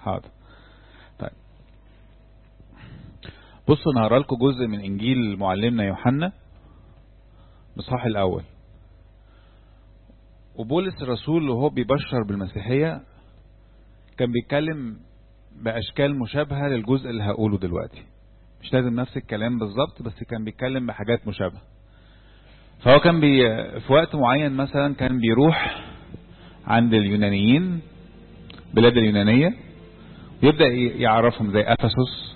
حاضر طيب بصوا انا هقرا لكم جزء من انجيل معلمنا يوحنا الاصحاح الاول وبولس الرسول وهو بيبشر بالمسيحيه كان بيتكلم باشكال مشابهه للجزء اللي هقوله دلوقتي مش لازم نفس الكلام بالظبط بس كان بيتكلم بحاجات مشابهه فهو كان بي في وقت معين مثلا كان بيروح عند اليونانيين بلاد اليونانيه يبدا يعرفهم زي افسس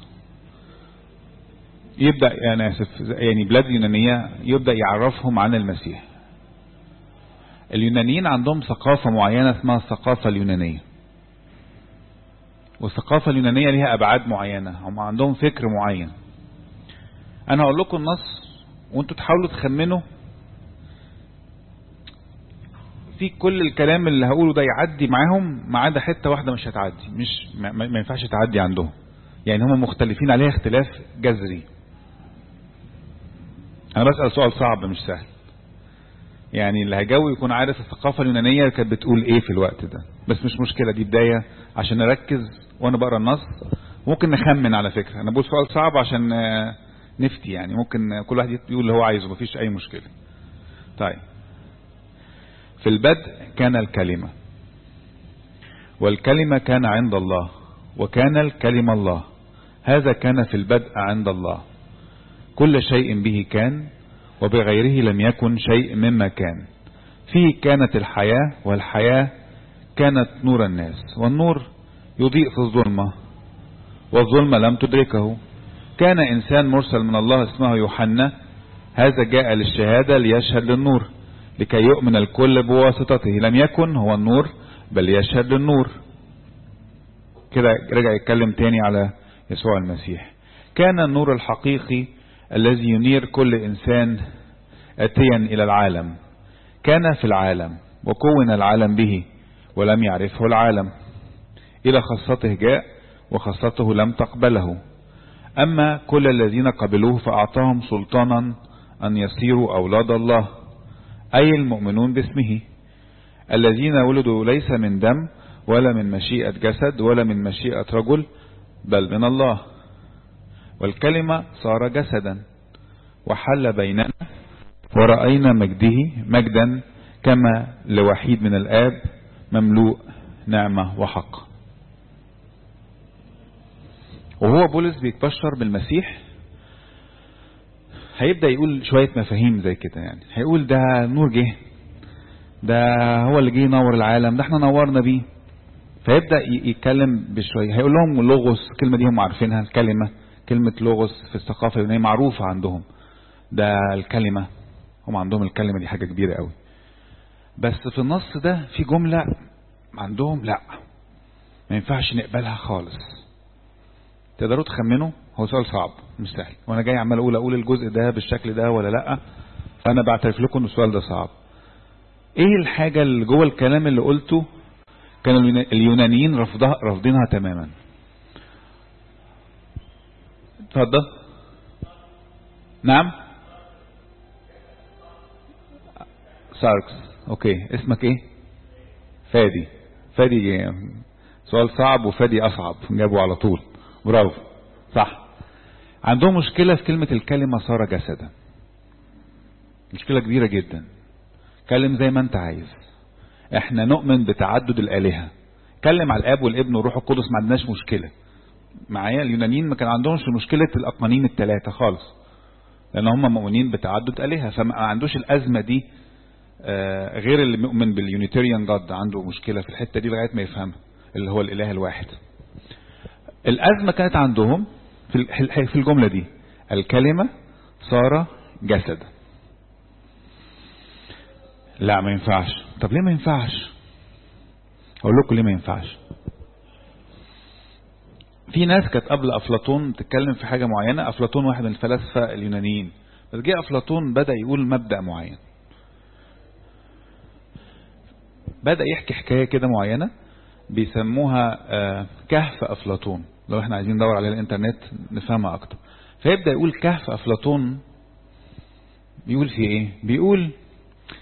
يبدا انا اسف يعني بلاد يونانيه يبدا يعرفهم عن المسيح اليونانيين عندهم ثقافه معينه اسمها الثقافه اليونانيه والثقافه اليونانيه ليها ابعاد معينه هم عندهم فكر معين انا هقول لكم النص وانتوا تحاولوا تخمنوا في كل الكلام اللي هقوله ده يعدي معاهم ما عدا حته واحده مش هتعدي مش ما, ما ينفعش تعدي عندهم يعني هم مختلفين عليها اختلاف جذري انا بسال سؤال صعب مش سهل يعني اللي هيجاوب يكون عارف الثقافه اليونانيه كانت بتقول ايه في الوقت ده بس مش مشكله دي بدايه عشان نركز وانا بقرا النص ممكن نخمن على فكره انا بقول سؤال صعب عشان نفتي يعني ممكن كل واحد يقول اللي هو عايزه مفيش اي مشكله طيب في البدء كان الكلمة والكلمة كان عند الله وكان الكلمة الله هذا كان في البدء عند الله كل شيء به كان وبغيره لم يكن شيء مما كان فيه كانت الحياة والحياة كانت نور الناس والنور يضيء في الظلمة والظلمة لم تدركه كان إنسان مرسل من الله اسمه يوحنا هذا جاء للشهادة ليشهد للنور لكي يؤمن الكل بواسطته لم يكن هو النور بل يشهد للنور كده رجع يتكلم تاني على يسوع المسيح كان النور الحقيقي الذي ينير كل إنسان أتيا إلى العالم كان في العالم وكون العالم به ولم يعرفه العالم إلى خاصته جاء وخاصته لم تقبله أما كل الذين قبلوه فأعطاهم سلطانا أن يصيروا أولاد الله أي المؤمنون باسمه الذين ولدوا ليس من دم ولا من مشيئة جسد ولا من مشيئة رجل بل من الله والكلمة صار جسدا وحل بيننا ورأينا مجده مجدا كما لوحيد من الآب مملوء نعمة وحق وهو بولس بيتبشر بالمسيح هيبدأ يقول شوية مفاهيم زي كده يعني هيقول ده نور جه ده هو اللي جه ينور العالم ده احنا نورنا بيه فيبدأ يتكلم بشوية هيقول لهم لوغوس الكلمة دي هم عارفينها الكلمة كلمة لوغوس في الثقافة اليونانية معروفة عندهم ده الكلمة هم عندهم الكلمة دي حاجة كبيرة قوي بس في النص ده في جملة عندهم لا ما ينفعش نقبلها خالص تقدروا تخمنوا هو سؤال صعب مش سهل وانا جاي عمال اقول اقول الجزء ده بالشكل ده ولا لا فانا بعترف لكم ان السؤال ده صعب ايه الحاجة اللي جوه الكلام اللي قلته كان اليونانيين رفضها رافضينها تماما اتفضل نعم ساركس اوكي اسمك ايه فادي فادي سؤال صعب وفادي اصعب جابوا على طول برافو صح عندهم مشكلة في كلمة الكلمة صار جسدا مشكلة كبيرة جدا كلم زي ما انت عايز احنا نؤمن بتعدد الالهة كلم على الاب والابن والروح القدس ما عندناش مشكلة معايا اليونانيين ما كان عندهمش مشكلة الاقانيم الثلاثة خالص لان هم مؤمنين بتعدد الهة فما عندوش الازمة دي آه غير اللي مؤمن باليونيتيريان جاد عنده مشكلة في الحتة دي لغاية ما يفهمها اللي هو الاله الواحد الازمة كانت عندهم في في الجملة دي الكلمة صار جسدا لا ما ينفعش طب ليه ما ينفعش اقول لكم ليه ما ينفعش في ناس كانت قبل افلاطون تتكلم في حاجة معينة افلاطون واحد من الفلاسفة اليونانيين بس جه افلاطون بدأ يقول مبدأ معين بدأ يحكي حكاية كده معينة بيسموها كهف افلاطون لو احنا عايزين ندور على الانترنت نفهمها اكتر فيبدأ يقول كهف افلاطون بيقول في ايه بيقول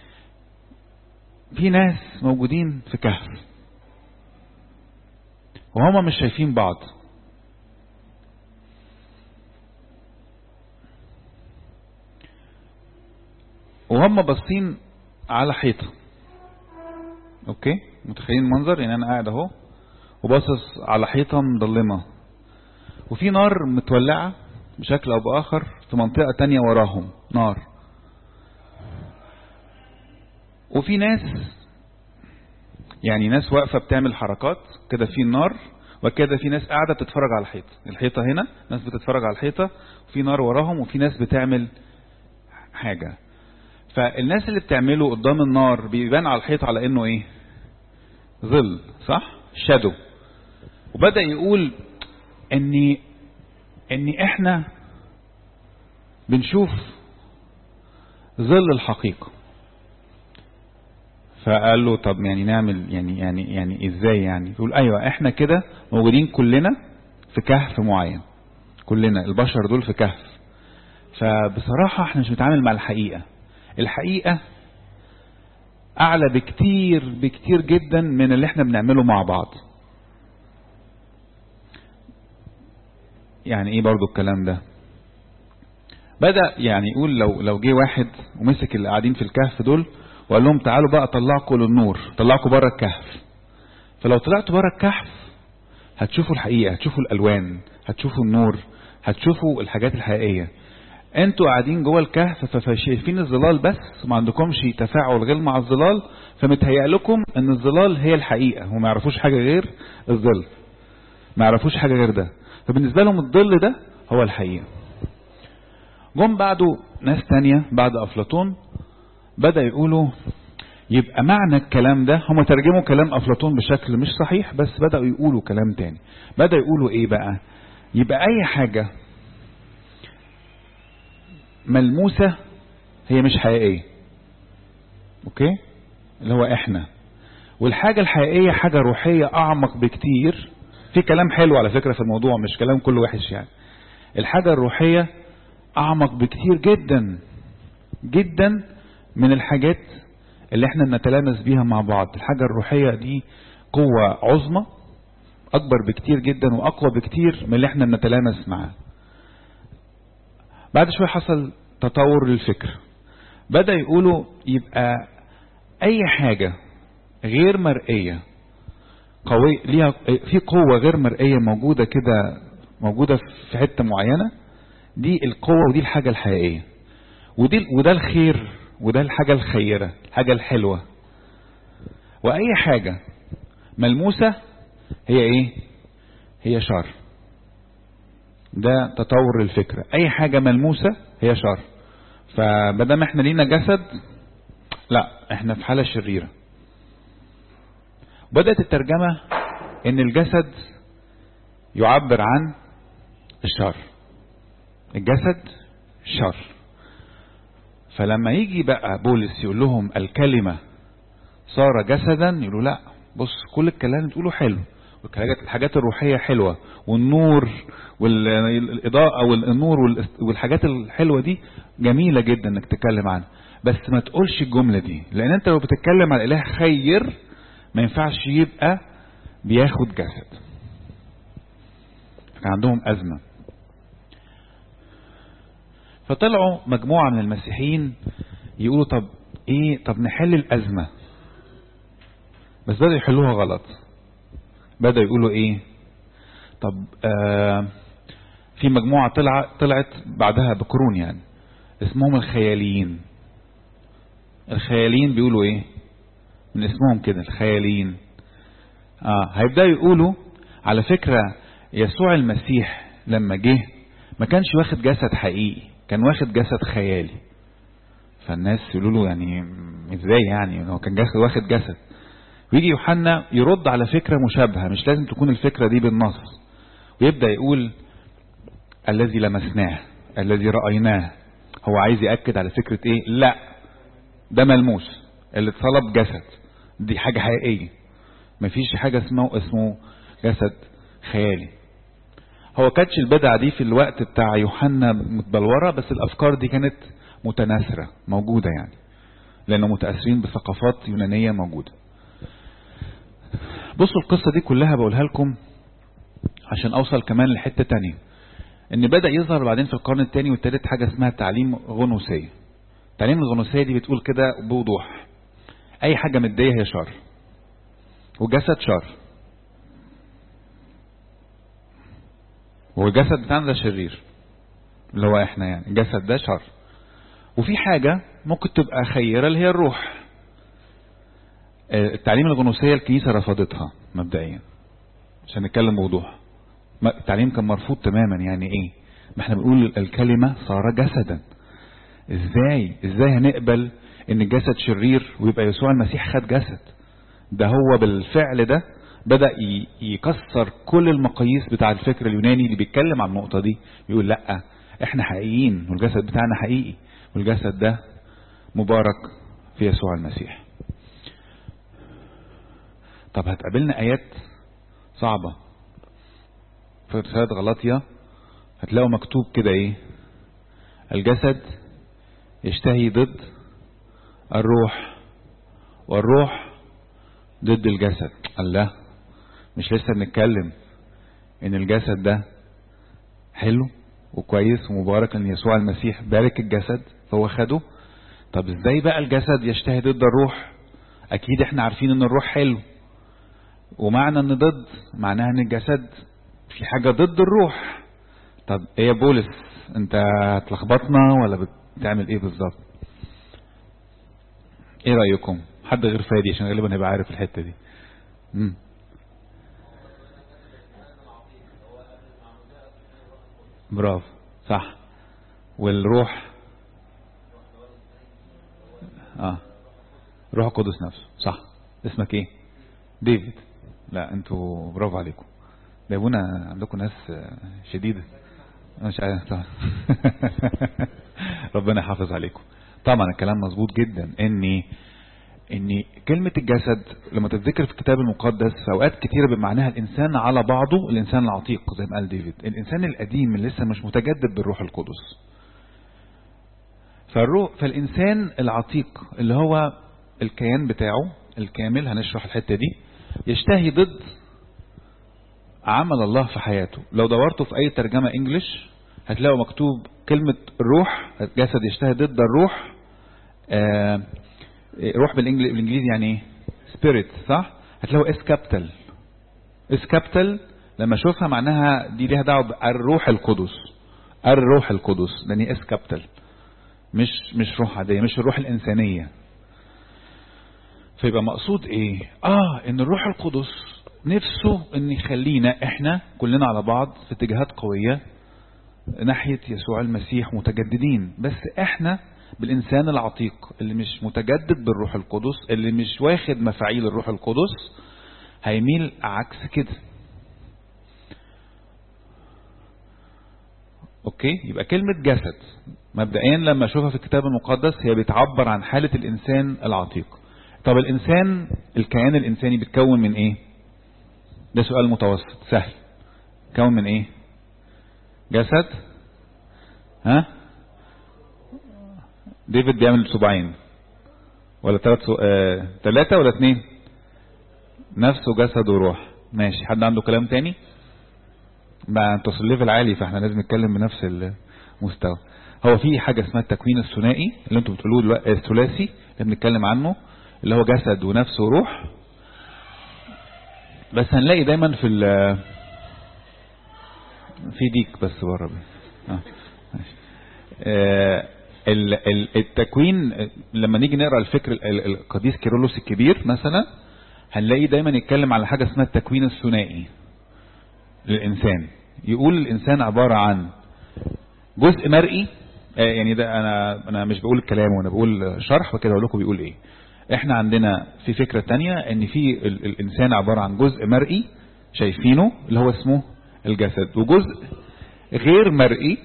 في ناس موجودين في كهف وهما مش شايفين بعض وهم باصين على حيطة اوكي متخيلين المنظر يعني انا قاعد اهو وباصص على حيطة مظلمة وفي نار متولعة بشكل او باخر في منطقة تانية وراهم نار وفي ناس يعني ناس واقفة بتعمل حركات كده في النار وكده في ناس قاعدة بتتفرج على الحيطة الحيطة هنا ناس بتتفرج على الحيطة وفي نار وراهم وفي ناس بتعمل حاجة فالناس اللي بتعمله قدام النار بيبان على الحيطة على انه ايه ظل صح شادو وبدأ يقول اني اني احنا بنشوف ظل الحقيقة فقال له طب يعني نعمل يعني يعني يعني ازاي يعني يقول ايوه احنا كده موجودين كلنا في كهف معين كلنا البشر دول في كهف فبصراحة احنا مش بنتعامل مع الحقيقة الحقيقة اعلى بكتير بكتير جدا من اللي احنا بنعمله مع بعض يعني ايه برضو الكلام ده بدأ يعني يقول لو لو جه واحد ومسك اللي قاعدين في الكهف دول وقال لهم تعالوا بقى طلعكم للنور طلعكم بره الكهف فلو طلعتوا بره الكهف هتشوفوا الحقيقة هتشوفوا الألوان هتشوفوا النور هتشوفوا الحاجات الحقيقية انتوا قاعدين جوه الكهف فشايفين الظلال بس وما عندكمش تفاعل غير مع الظلال فمتهيأ لكم ان الظلال هي الحقيقة وما يعرفوش حاجة غير الظل ما يعرفوش حاجة غير ده فبالنسبة لهم الظل ده هو الحقيقة جم بعده ناس تانية بعد أفلاطون بدأ يقولوا يبقى معنى الكلام ده هم ترجموا كلام أفلاطون بشكل مش صحيح بس بدأوا يقولوا كلام تاني بدأ يقولوا ايه بقى يبقى اي حاجة ملموسة هي مش حقيقية اوكي اللي هو احنا والحاجة الحقيقية حاجة روحية اعمق بكتير في كلام حلو على فكرة في الموضوع مش كلام كله وحش يعني الحاجة الروحية اعمق بكتير جدا جدا من الحاجات اللي احنا نتلامس بيها مع بعض الحاجة الروحية دي قوة عظمى اكبر بكتير جدا واقوى بكتير من اللي احنا نتلامس معاه بعد شوية حصل تطور للفكر بدأ يقولوا يبقى اي حاجة غير مرئية قوية ليها في قوة غير مرئية موجودة كده موجودة في حتة معينة دي القوة ودي الحاجة الحقيقية ودي وده الخير وده الحاجة الخيرة الحاجة الحلوة وأي حاجة ملموسة هي إيه هي شر ده تطور الفكرة أي حاجة ملموسة هي شر فبدام احنا لينا جسد لا احنا في حالة شريرة بدأت الترجمة ان الجسد يعبر عن الشر الجسد شر فلما يجي بقى بولس يقول لهم الكلمة صار جسدا يقولوا لا بص كل الكلام اللي بتقوله حلو والحاجات الحاجات الروحية حلوة والنور والإضاءة والنور والحاجات الحلوة دي جميلة جدا انك تتكلم عنها بس ما تقولش الجملة دي لان انت لو بتتكلم عن اله خير ما ينفعش يبقى بياخد جسد كان عندهم أزمة فطلعوا مجموعة من المسيحيين يقولوا طب ايه طب نحل الأزمة بس بدأوا يحلوها غلط بدأوا يقولوا ايه طب آه في مجموعة طلع طلعت بعدها بقرون يعني اسمهم الخياليين الخياليين بيقولوا ايه من اسمهم كده الخياليين اه هيبدأوا يقولوا على فكرة يسوع المسيح لما جه ما كانش واخد جسد حقيقي كان واخد جسد خيالي فالناس يقولوا له يعني ازاي يعني هو كان جسد واخد جسد ويجي يوحنا يرد على فكرة مشابهة مش لازم تكون الفكرة دي بالنص ويبدأ يقول الذي لمسناه الذي رأيناه هو عايز يأكد على فكرة ايه لا ده ملموس اللي اتصلب جسد دي حاجة حقيقية مفيش حاجة اسمه اسمه جسد خيالي هو كانتش البدعة دي في الوقت بتاع يوحنا متبلورة بس الأفكار دي كانت متناثرة موجودة يعني لأنه متأثرين بثقافات يونانية موجودة بصوا القصة دي كلها بقولها لكم عشان اوصل كمان لحتة تانية ان بدأ يظهر بعدين في القرن الثاني والثالث حاجة اسمها تعليم غنوسية التعليم الغنوسية دي بتقول كده بوضوح اي حاجة مادية هي شر وجسد شر والجسد بتاعنا ده شرير اللي هو احنا يعني الجسد ده شر وفي حاجة ممكن تبقى خيرة اللي هي الروح التعليم الغنوسية الكنيسة رفضتها مبدئيا عشان نتكلم بوضوح التعليم كان مرفوض تماما يعني ايه ما احنا بنقول الكلمة صار جسدا ازاي ازاي هنقبل ان الجسد شرير ويبقى يسوع المسيح خد جسد ده هو بالفعل ده بدأ يكسر كل المقاييس بتاع الفكر اليوناني اللي بيتكلم عن النقطة دي يقول لا احنا حقيقيين والجسد بتاعنا حقيقي والجسد ده مبارك في يسوع المسيح طب هتقابلنا آيات صعبة في رسالة غلطية هتلاقوا مكتوب كده ايه الجسد يشتهي ضد الروح والروح ضد الجسد الله مش لسه بنتكلم ان الجسد ده حلو وكويس ومبارك ان يسوع المسيح بارك الجسد فهو خده طب ازاي بقى الجسد يشتهي ضد الروح اكيد احنا عارفين ان الروح حلو ومعنى ان ضد معناها ان الجسد في حاجة ضد الروح طب ايه يا بولس انت هتلخبطنا ولا بتعمل ايه بالظبط ايه رأيكم حد غير فادي عشان غالبا هيبقى عارف الحتة دي مم. برافو صح والروح اه روح القدس نفسه صح اسمك ايه ديفيد لا انتوا برافو عليكم ده ابونا عندكم ناس شديدة مش عارف طبعا ربنا يحافظ عليكم طبعا الكلام مظبوط جدا اني ان كلمة الجسد لما تتذكر في الكتاب المقدس في اوقات كتيرة بمعناها الانسان على بعضه الانسان العتيق زي ما قال ديفيد الانسان القديم اللي لسه مش متجدد بالروح القدس فالروح فالانسان العتيق اللي هو الكيان بتاعه الكامل هنشرح الحتة دي يشتهي ضد عمل الله في حياته لو دورتوا في اي ترجمة انجلش هتلاقوا مكتوب كلمة الروح الجسد يشتهي ضد الروح آه روح بالانجليزي يعني ايه سبيريت صح هتلاقوا اس كابيتال اس كابيتال لما اشوفها معناها دي ليها دعوه بالروح القدس الروح القدس لان اس كابيتال مش مش روح عاديه مش الروح الانسانيه فيبقى مقصود ايه اه ان الروح القدس نفسه ان يخلينا احنا كلنا على بعض في اتجاهات قويه ناحيه يسوع المسيح متجددين بس احنا بالإنسان العتيق اللي مش متجدد بالروح القدس اللي مش واخد مفاعيل الروح القدس هيميل عكس كده اوكي يبقى كلمة جسد مبدئيا لما اشوفها في الكتاب المقدس هي بتعبر عن حالة الانسان العتيق طب الانسان الكيان الانساني بيتكون من ايه ده سؤال متوسط سهل كون من ايه جسد ها ديفيد بيعمل صباعين ولا ثلاث سو... آه... ثلاثة ولا اثنين نفس وجسد وروح ماشي حد عنده كلام تاني بقى انتوا في الليفل عالي فاحنا لازم نتكلم بنفس المستوى هو في حاجة اسمها التكوين الثنائي اللي انتوا بتقولوه دلوقتي الثلاثي اللي بنتكلم عنه اللي هو جسد ونفس وروح بس هنلاقي دايما في ال في ديك بس بره آه. آه التكوين لما نيجي نقرا الفكر القديس كيرلس الكبير مثلا هنلاقي دايما يتكلم على حاجه اسمها التكوين الثنائي للانسان يقول الانسان عباره عن جزء مرئي يعني ده انا انا مش بقول الكلام وانا بقول شرح وكده اقول لكم بيقول ايه احنا عندنا في فكره تانية ان في الانسان عباره عن جزء مرئي شايفينه اللي هو اسمه الجسد وجزء غير مرئي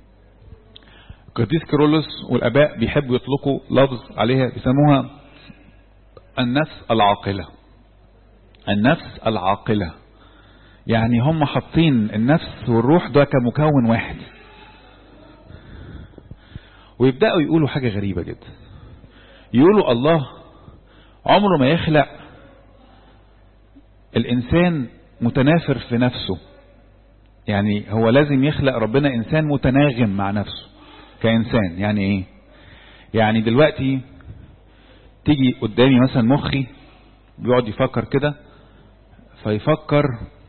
قديس كيرلس والاباء بيحبوا يطلقوا لفظ عليها بيسموها النفس العاقله النفس العاقله يعني هم حاطين النفس والروح ده كمكون واحد ويبداوا يقولوا حاجه غريبه جدا يقولوا الله عمره ما يخلق الانسان متنافر في نفسه يعني هو لازم يخلق ربنا انسان متناغم مع نفسه كانسان يعني ايه يعني دلوقتي تيجي قدامي مثلا مخي بيقعد يفكر كده فيفكر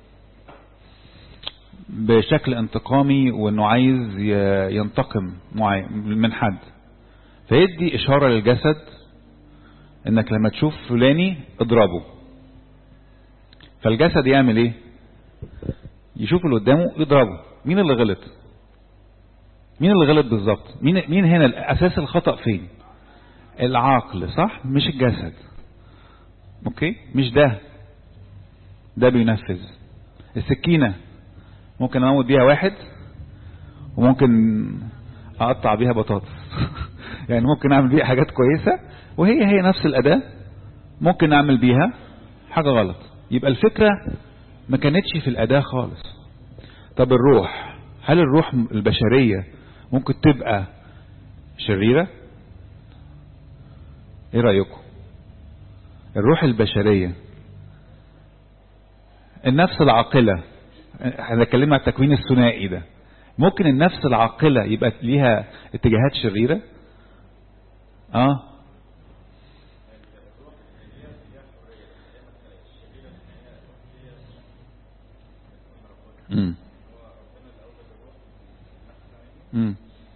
بشكل انتقامي وانه عايز ينتقم من حد فيدي اشارة للجسد انك لما تشوف فلاني اضربه فالجسد يعمل ايه يشوف اللي قدامه يضربه مين اللي غلط مين اللي غلط بالظبط مين مين هنا اساس الخطأ فين العقل صح مش الجسد اوكي مش ده ده بينفذ السكينة ممكن اموت بيها واحد وممكن اقطع بيها بطاطس يعني ممكن اعمل بيها حاجات كويسة وهي هي نفس الاداة ممكن اعمل بيها حاجة غلط يبقى الفكرة ما كانتش في الاداة خالص طب الروح هل الروح البشرية ممكن تبقى شريرة ايه رأيكم الروح البشرية النفس العاقلة احنا اتكلمنا على التكوين الثنائي ده ممكن النفس العاقلة يبقى ليها اتجاهات شريرة اه امم امم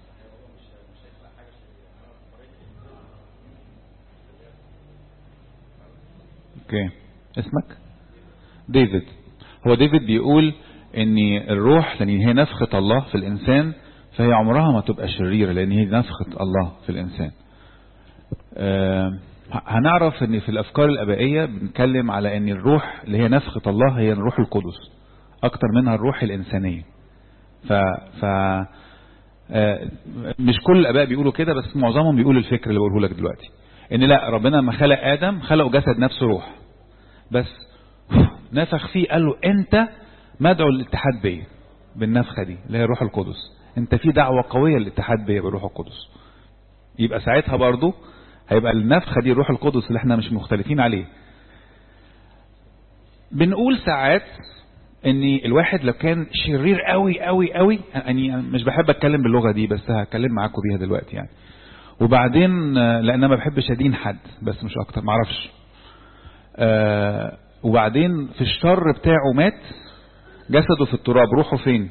اوكي اسمك ديفيد هو ديفيد بيقول ان الروح لان هي نفخة الله في الانسان فهي عمرها ما تبقى شريرة لان هي نفخة الله في الانسان آه هنعرف ان في الافكار الابائية بنتكلم على ان الروح اللي هي نفخة الله هي الروح القدس اكتر منها الروح الانسانية ف, ف آه مش كل الاباء بيقولوا كده بس معظمهم بيقولوا الفكر اللي بقوله لك دلوقتي ان لا ربنا لما خلق ادم خلقه جسد نفسه روح بس نفخ فيه قال له انت مدعو للاتحاد بيا بالنفخه دي اللي هي الروح القدس انت في دعوه قويه للاتحاد بيا بالروح القدس يبقى ساعتها برضو هيبقى النفخه دي الروح القدس اللي احنا مش مختلفين عليه بنقول ساعات ان الواحد لو كان شرير قوي قوي قوي يعني مش بحب اتكلم باللغه دي بس هتكلم معاكم بيها دلوقتي يعني وبعدين لان انا ما بحبش ادين حد بس مش اكتر ما اعرفش آه وبعدين في الشر بتاعه مات جسده في التراب روحه فين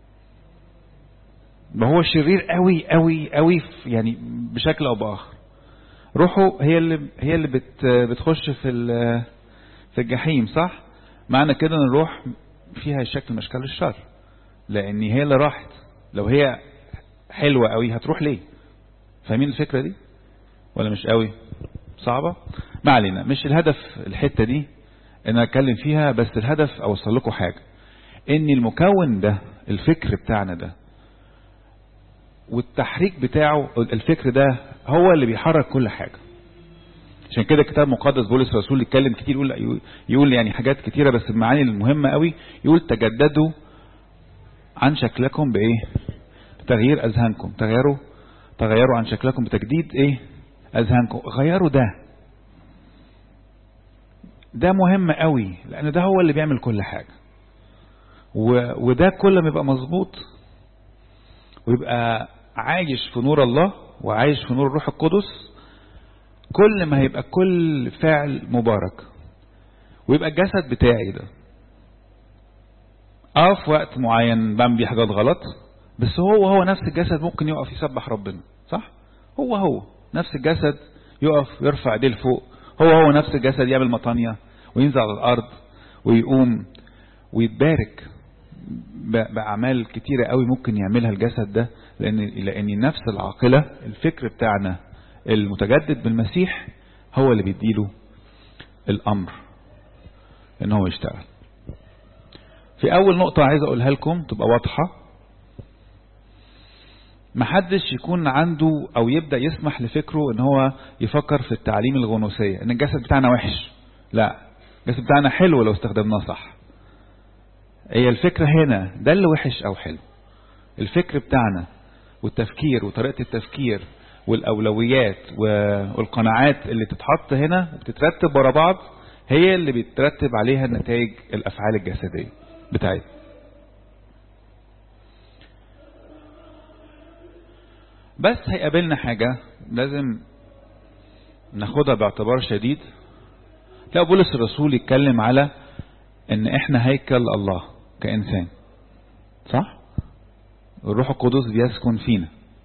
ما هو شرير قوي قوي قوي يعني بشكل او باخر روحه هي اللي هي اللي بت بتخش في في الجحيم صح معنى كده ان الروح فيها شكل من اشكال الشر لان هي اللي راحت لو هي حلوه قوي هتروح ليه فاهمين الفكره دي ولا مش قوي صعبه ما علينا مش الهدف الحته دي ان انا اتكلم فيها بس الهدف اوصل لكم حاجه ان المكون ده الفكر بتاعنا ده والتحريك بتاعه الفكر ده هو اللي بيحرك كل حاجه عشان كده كتاب مقدس بولس الرسول يتكلم كتير يقول يقول يعني حاجات كتيره بس المعاني المهمه قوي يقول تجددوا عن شكلكم بايه بتغيير اذهانكم تغيروا تغيروا عن شكلكم بتجديد ايه اذهانكم غيروا ده ده مهم قوي لان ده هو اللي بيعمل كل حاجة و... وده كل ما يبقى مظبوط ويبقى عايش في نور الله وعايش في نور الروح القدس كل ما هيبقى كل فعل مبارك ويبقى الجسد بتاعي ده اه في وقت معين بعمل بيه حاجات غلط بس هو هو نفس الجسد ممكن يقف يسبح ربنا صح هو هو نفس الجسد يقف يرفع ايديه لفوق هو هو نفس الجسد يعمل مطانية وينزل على الارض ويقوم ويتبارك بأعمال كتيرة قوي ممكن يعملها الجسد ده لأن لأن النفس العاقلة الفكر بتاعنا المتجدد بالمسيح هو اللي بيديله الأمر إن هو يشتغل. في أول نقطة عايز أقولها لكم تبقى واضحة محدش يكون عنده أو يبدأ يسمح لفكره إن هو يفكر في التعليم الغنوصية إن الجسد بتاعنا وحش. لا الجسد بتاعنا حلو لو استخدمناه صح. هي الفكرة هنا ده اللي وحش أو حلو الفكر بتاعنا والتفكير وطريقة التفكير والأولويات والقناعات اللي تتحط هنا وبتترتب ورا بعض هي اللي بترتب عليها نتائج الأفعال الجسدية بتاعتنا بس هيقابلنا حاجة لازم ناخدها باعتبار شديد لا بولس الرسول يتكلم على ان احنا هيكل الله كإنسان صح الروح القدس بيسكن فينا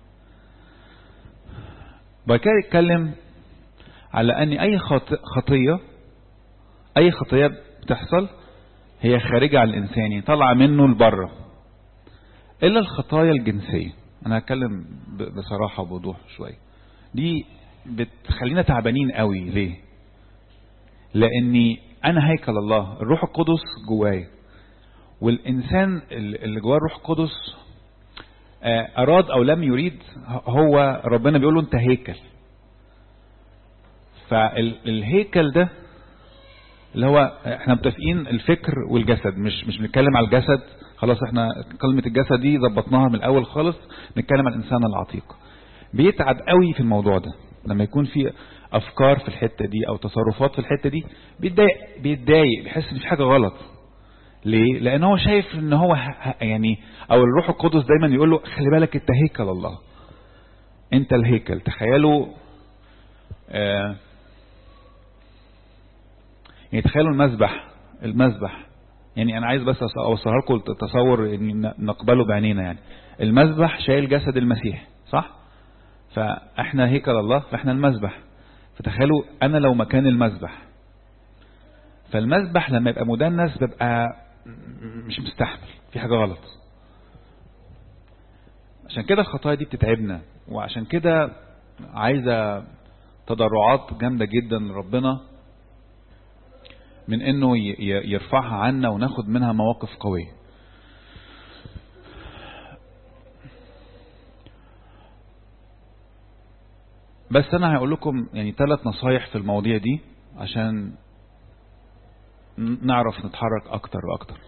بعد كده يتكلم على ان اي خطية اي خطية بتحصل هي خارجة عن الانسان يعني طالعة منه لبره الا الخطايا الجنسية انا هتكلم بصراحة وبوضوح شوية دي بتخلينا تعبانين قوي ليه لاني انا هيكل الله الروح القدس جوايا والانسان اللي جواه الروح القدس اراد او لم يريد هو ربنا بيقول له انت هيكل فالهيكل ده اللي هو احنا متفقين الفكر والجسد مش مش بنتكلم على الجسد خلاص احنا كلمة الجسد دي ظبطناها من الاول خالص نتكلم عن الانسان العتيق بيتعب قوي في الموضوع ده لما يكون في افكار في الحتة دي او تصرفات في الحتة دي بيتضايق بيتضايق بيحس ان في حاجة غلط ليه لان هو شايف ان هو يعني او الروح القدس دايما يقول له خلي بالك انت هيكل الله انت الهيكل تخيلوا آه يعني تخيلوا المسبح المسبح يعني انا عايز بس اوصلها لكم تصور ان نقبله بعينينا يعني المسبح شايل جسد المسيح صح فاحنا هيكل الله فاحنا المسبح فتخيلوا انا لو مكان المسبح فالمسبح لما يبقى مدنس ببقى مش مستحمل في حاجة غلط عشان كده الخطايا دي بتتعبنا وعشان كده عايزة تضرعات جامدة جدا لربنا من انه يرفعها عنا وناخد منها مواقف قوية بس انا هقول لكم يعني ثلاث نصايح في المواضيع دي عشان نعرف نتحرك اكتر واكتر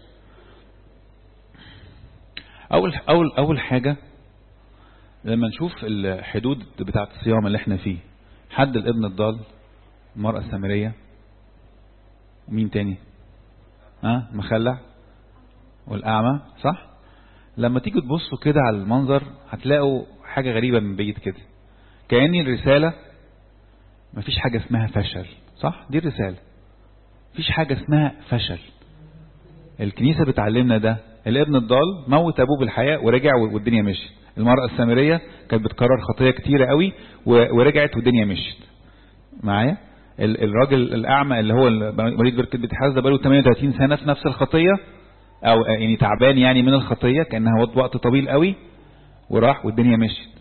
اول اول اول حاجة لما نشوف الحدود بتاعة الصيام اللي احنا فيه حد الابن الضال المرأة السامرية ومين تاني ها مخلع والاعمى صح لما تيجوا تبصوا كده على المنظر هتلاقوا حاجة غريبة من بعيد كده كأن الرسالة مفيش حاجة اسمها فشل صح دي الرسالة مفيش حاجة اسمها فشل الكنيسة بتعلمنا ده الابن الضال موت ابوه بالحياة ورجع والدنيا مشيت المرأة السامرية كانت بتكرر خطية كتيرة قوي ورجعت والدنيا مشيت معايا الراجل الأعمى اللي هو مريض بركة بتحاز ده بقاله 38 سنة في نفس الخطية أو يعني تعبان يعني من الخطية كأنها وقت طويل قوي وراح والدنيا مشيت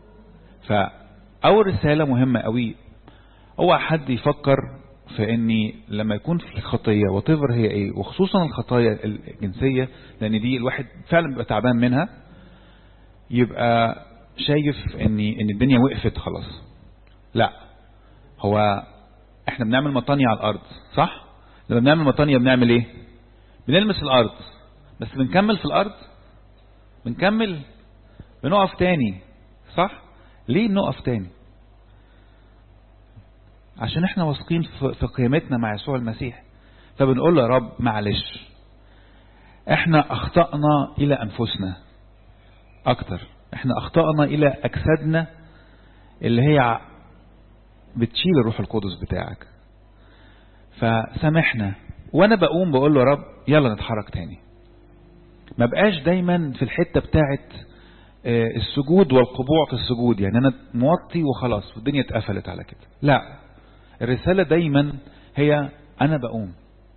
فأول رسالة مهمة قوي هو حد يفكر في اني لما يكون في خطية وتفر هي ايه وخصوصا الخطايا الجنسية لان دي الواحد فعلا بيبقى تعبان منها يبقى شايف ان ان الدنيا وقفت خلاص لا هو احنا بنعمل مطانية على الارض صح لما بنعمل مطانية بنعمل ايه بنلمس الارض بس بنكمل في الارض بنكمل بنقف تاني صح ليه نقف تاني عشان احنا واثقين في قيامتنا مع يسوع المسيح فبنقول له يا رب معلش احنا اخطأنا الى انفسنا اكتر احنا اخطأنا الى اجسادنا اللي هي بتشيل الروح القدس بتاعك فسامحنا وانا بقوم بقول له يا رب يلا نتحرك تاني ما بقاش دايما في الحتة بتاعت السجود والقبوع في السجود يعني انا موطي وخلاص والدنيا اتقفلت على كده لا الرسالة دايما هي انا بقوم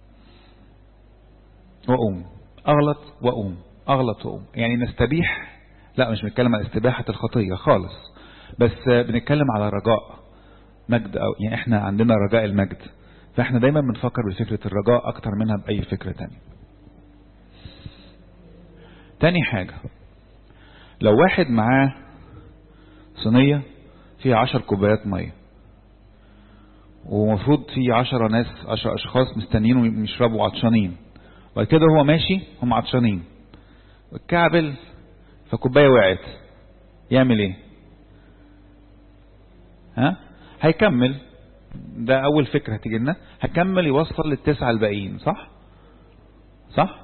واقوم اغلط واقوم اغلط واقوم يعني نستبيح لا مش بنتكلم عن استباحة الخطية خالص بس بنتكلم على رجاء مجد أو يعني احنا عندنا رجاء المجد فاحنا دايما بنفكر بفكرة الرجاء اكتر منها بأي فكرة تانية تاني حاجة لو واحد معاه صينية فيها عشر كوبايات مية ومفروض في عشرة ناس عشر اشخاص مستنيين ويشربوا عطشانين وبعد كده هو ماشي هم عطشانين والكعبل فكوباية وقعت يعمل ايه ها هيكمل ده اول فكرة هتيجي لنا هكمل يوصل للتسعة الباقيين صح صح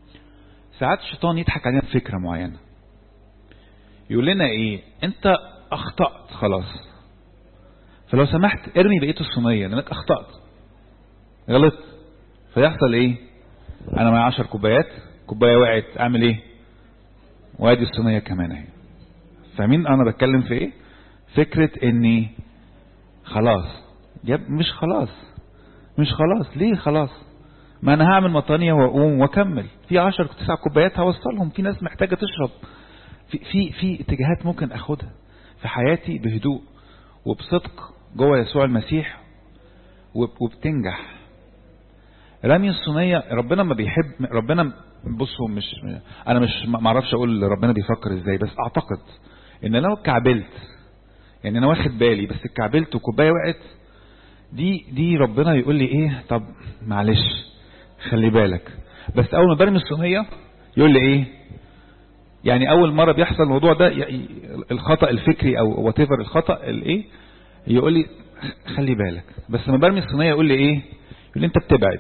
ساعات الشيطان يضحك علينا بفكرة معينة يقول لنا ايه انت اخطأت خلاص فلو سمحت ارمي بقية الصينية لانك اخطأت غلط فيحصل ايه انا معايا 10 كوبايات كوباية وقعت اعمل ايه وادي الصينية كمان اهي فاهمين انا بتكلم في ايه فكرة اني خلاص يب مش خلاص مش خلاص ليه خلاص ما انا هعمل مطانية واقوم واكمل في 10 9 كوبايات هوصلهم في ناس محتاجة تشرب في في في اتجاهات ممكن اخدها في حياتي بهدوء وبصدق جوه يسوع المسيح وبتنجح رمي الصينية ربنا ما بيحب ربنا بصوا مش انا مش ما اعرفش اقول ربنا بيفكر ازاي بس اعتقد ان لو اتكعبلت يعني انا واخد بالي بس اتكعبلت وكوبايه وقعت دي دي ربنا يقول لي ايه طب معلش خلي بالك بس اول ما برمي الصينيه يقول لي ايه يعني اول مره بيحصل الموضوع ده الخطا الفكري او وات ايفر الخطا الايه يقول لي خلي بالك بس لما برمي الصينيه يقول لي ايه يقول لي انت بتبعد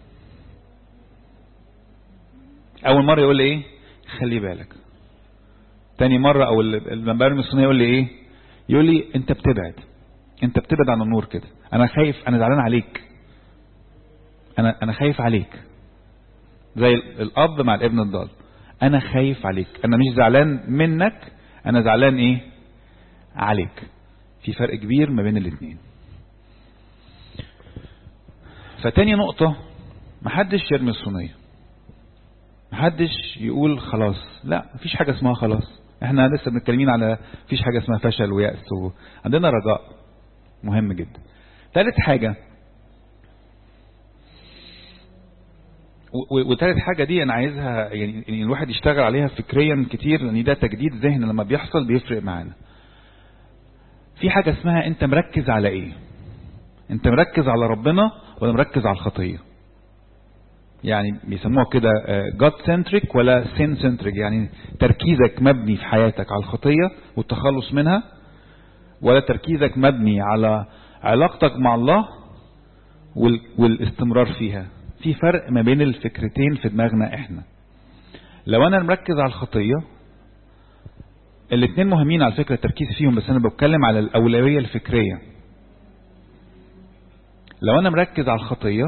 اول مره يقول لي ايه خلي بالك تاني مرة او لما برمي الصينية يقول لي ايه يقول لي انت بتبعد انت بتبعد عن النور كده انا خايف انا زعلان عليك انا انا خايف عليك زي الاب مع الابن الضال انا خايف عليك انا مش زعلان منك انا زعلان ايه عليك في فرق كبير ما بين الاثنين فتاني نقطة محدش يرمي الصينية محدش يقول خلاص لا مفيش حاجة اسمها خلاص احنا لسه بنتكلمين على مفيش حاجة اسمها فشل ويأس عندنا رجاء مهم جدا ثالث حاجة وثالث حاجة دي انا عايزها يعني الواحد يشتغل عليها فكريا كتير لان ده تجديد ذهن لما بيحصل بيفرق معانا في حاجة اسمها انت مركز على ايه انت مركز على ربنا ولا مركز على الخطيه يعني بيسموها كده God centric ولا sin centric يعني تركيزك مبني في حياتك على الخطية والتخلص منها ولا تركيزك مبني على علاقتك مع الله والاستمرار فيها في فرق ما بين الفكرتين في دماغنا احنا لو انا مركز على الخطية الاثنين مهمين على فكرة التركيز فيهم بس انا بتكلم على الاولوية الفكرية لو انا مركز على الخطيه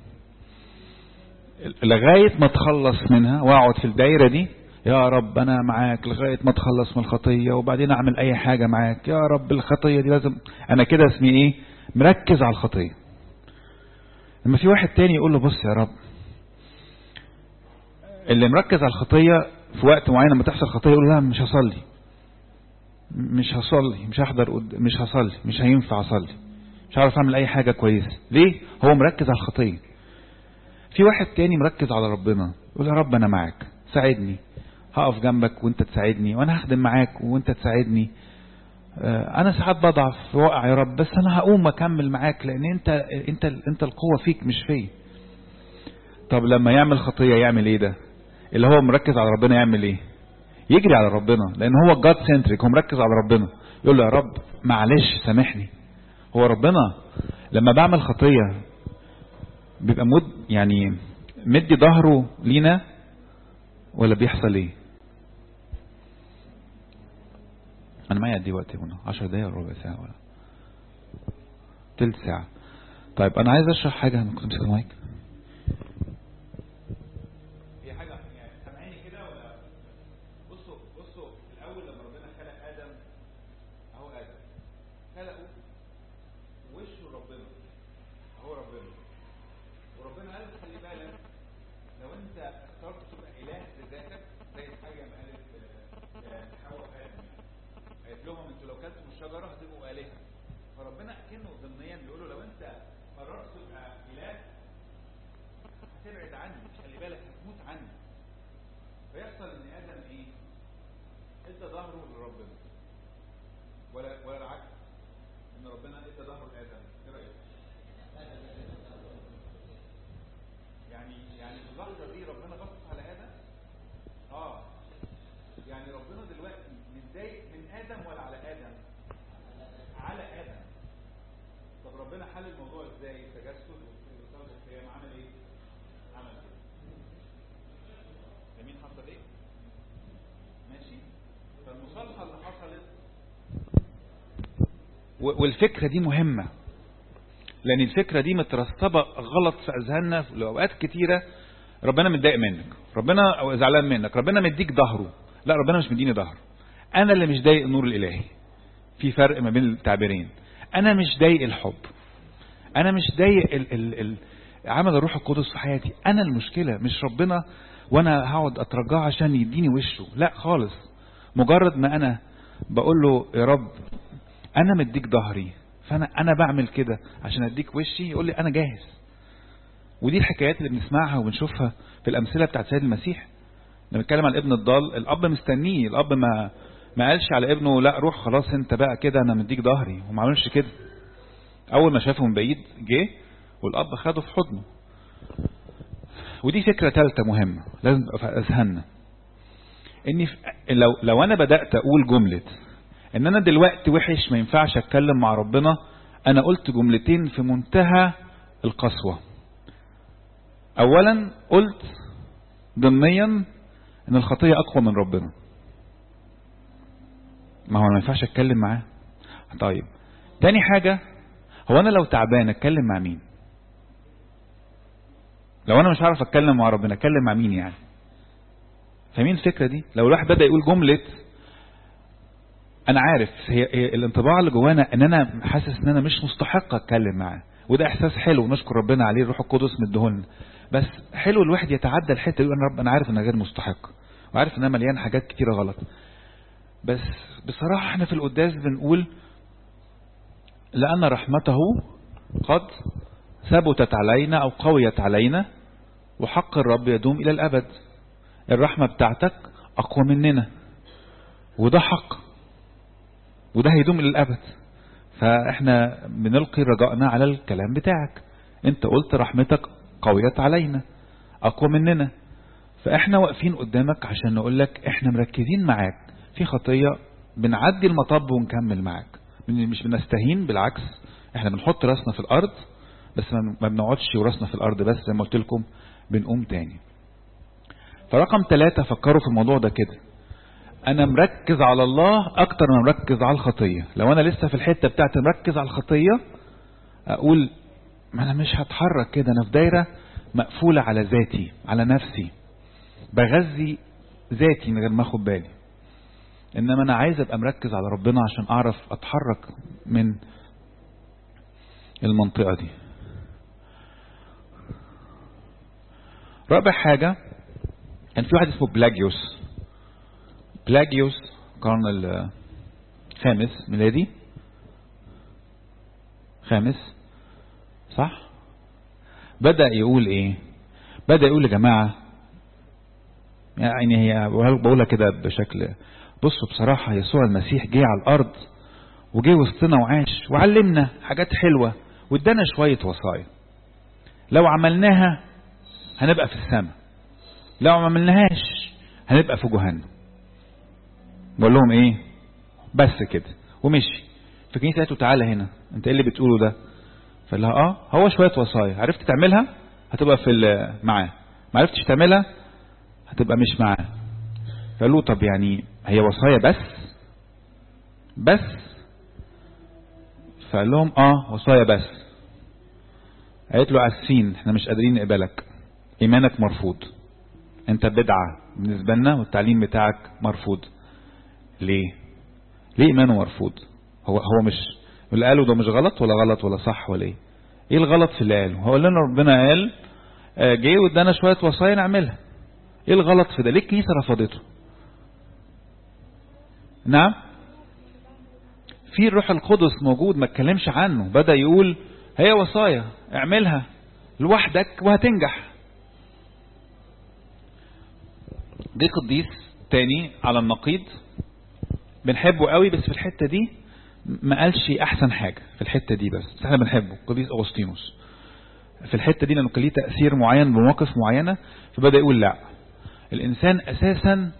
لغاية ما اتخلص منها واقعد في الدايرة دي يا رب انا معاك لغاية ما اتخلص من الخطية وبعدين اعمل اي حاجة معاك يا رب الخطية دي لازم انا كده اسمي ايه مركز على الخطية لما في واحد تاني يقول له بص يا رب اللي مركز على الخطية في وقت معين لما تحصل خطية يقول لا مش هصلي مش هصلي مش هحضر مش هصلي مش هينفع اصلي مش هعرف اعمل اي حاجة كويسة ليه هو مركز على الخطية في واحد تاني مركز على ربنا يقول يا رب انا معاك ساعدني هقف جنبك وانت تساعدني وانا هخدم معاك وانت تساعدني انا ساعات بضعف واقع يا رب بس انا هقوم اكمل معاك لان انت انت انت القوه فيك مش فيا طب لما يعمل خطيه يعمل ايه ده اللي هو مركز على ربنا يعمل ايه يجري على ربنا لان هو جاد سنتريك هو مركز على ربنا يقول له يا رب معلش سامحني هو ربنا لما بعمل خطيه بيبقى مد يعني مدي ظهره لينا ولا بيحصل ايه انا معايا قد ايه وقت هنا 10 دقايق ولا ربع ساعه ولا تلت ساعه طيب انا عايز اشرح حاجه انا كنت ماسك المايك هي حاجه يعني سامعيني كده ولا بصوا بصوا الاول لما ربنا خلق ادم اهو ادم خلقه وشه ربنا اهو ربنا وربنا قال خلي بالك لو انت اخترت تبقى اله لذاتك زي الحاجه ما قالت حواء ادم قالت لهم انتوا لو كلتوا من الشجره هتبقوا الهه فربنا اكنه ضمنيا بيقول له لو انت قررت تبقى اله هتبعد عني خلي بالك هتموت عني فيحصل ان ادم ايه؟ ادى ظهره لربنا ولا ولا العكس ان ربنا ادى ظهره لادم ايه رايك؟ يعني يعني في اللحظه دي ربنا بص على ادم اه يعني ربنا دلوقتي متضايق من ادم ولا على ادم على ادم طب ربنا حل الموضوع ازاي تجسد وصلاه القيام عمل ايه عمل كده يمين حصل ايه ماشي فالمصالحه اللي حصلت والفكرة دي مهمة لأن الفكرة دي مترسبة غلط في أذهاننا في أوقات كتيرة ربنا متضايق منك ربنا زعلان منك ربنا مديك ظهره لا ربنا مش مديني ظهر أنا اللي مش ضايق النور الإلهي في فرق ما بين التعبيرين أنا مش ضايق الحب أنا مش ضايق ال ال ال عمل الروح القدس في حياتي أنا المشكلة مش ربنا وأنا هقعد أترجاه عشان يديني وشه لا خالص مجرد ما أنا بقول له يا رب أنا مديك ظهري فأنا أنا بعمل كده عشان أديك وشي يقول لي أنا جاهز ودي الحكايات اللي بنسمعها وبنشوفها في الأمثلة بتاعت سيد المسيح لما بنتكلم عن الابن الضال الأب مستنيه الأب ما ما قالش على ابنه لا روح خلاص انت بقى كده انا مديك ظهري وما عملش كده اول ما شافه من بعيد جه والاب خده في حضنه ودي فكرة ثالثة مهمة لازم تبقى في اذهاننا اني لو لو انا بدات اقول جمله ان انا دلوقتي وحش ما ينفعش اتكلم مع ربنا انا قلت جملتين في منتهى القسوه اولا قلت ضمنيا ان الخطيه اقوى من ربنا ما هو ما ينفعش اتكلم معاه طيب تاني حاجة هو انا لو تعبان اتكلم مع مين لو انا مش عارف اتكلم مع ربنا اتكلم مع مين يعني فاهمين الفكرة دي لو الواحد بدأ يقول جملة انا عارف هي, هي الانطباع اللي جوانا ان انا حاسس ان انا مش مستحق اتكلم معاه وده احساس حلو نشكر ربنا عليه الروح القدس مديهولنا بس حلو الواحد يتعدى الحته يقول انا رب انا عارف ان انا غير مستحق وعارف ان انا مليان حاجات كتيره غلط بس بصراحه احنا في القداس بنقول لان رحمته قد ثبتت علينا او قويت علينا وحق الرب يدوم الى الابد الرحمه بتاعتك اقوى مننا وده حق وده هيدوم الى الابد فاحنا بنلقي رجائنا على الكلام بتاعك انت قلت رحمتك قويت علينا اقوى مننا فاحنا واقفين قدامك عشان نقول لك احنا مركزين معاك في خطية بنعدي المطب ونكمل معاك مش بنستهين بالعكس احنا بنحط راسنا في الارض بس ما بنقعدش وراسنا في الارض بس زي ما قلت لكم بنقوم تاني فرقم ثلاثة فكروا في الموضوع ده كده انا مركز على الله اكتر ما مركز على الخطية لو انا لسه في الحتة بتاعت مركز على الخطية اقول ما انا مش هتحرك كده انا في دايرة مقفولة على ذاتي على نفسي بغذي ذاتي من غير ما اخد بالي انما انا عايز ابقى مركز على ربنا عشان اعرف اتحرك من المنطقة دي رابع حاجة كان في واحد اسمه بلاجيوس بلاجيوس القرن الخامس ميلادي خامس صح بدأ يقول ايه بدأ يقول يا جماعة يعني هي بقولها كده بشكل بصوا بصراحة يسوع المسيح جه على الأرض وجه وسطنا وعاش وعلمنا حاجات حلوة وادانا شوية وصايا لو عملناها هنبقى في السماء لو ما عملناهاش هنبقى في جهنم بقول لهم ايه بس كده ومشي فكنيسة قالت له تعالى هنا انت ايه اللي بتقوله ده فقال لها اه هو شوية وصايا عرفت تعملها هتبقى في معاه ما عرفتش تعملها هتبقى مش معاه فقال له طب يعني هي وصايا بس بس فقال لهم اه وصايا بس قالت له اسفين احنا مش قادرين نقبلك ايمانك مرفوض انت بدعة بالنسبة لنا والتعليم بتاعك مرفوض ليه ليه ايمانه مرفوض هو هو مش اللي قاله ده مش غلط ولا غلط ولا صح ولا ايه ايه الغلط في اللي قاله هو لنا ربنا قال جه وادانا شوية وصايا نعملها ايه الغلط في ده ليه الكنيسة رفضته نعم في الروح القدس موجود ما اتكلمش عنه بدأ يقول هي وصايا اعملها لوحدك وهتنجح جه قديس تاني على النقيض بنحبه قوي بس في الحتة دي ما قالش احسن حاجة في الحتة دي بس, بس احنا بنحبه قديس اغسطينوس في الحتة دي لانه كان ليه تأثير معين بمواقف معينة فبدأ يقول لا الانسان اساسا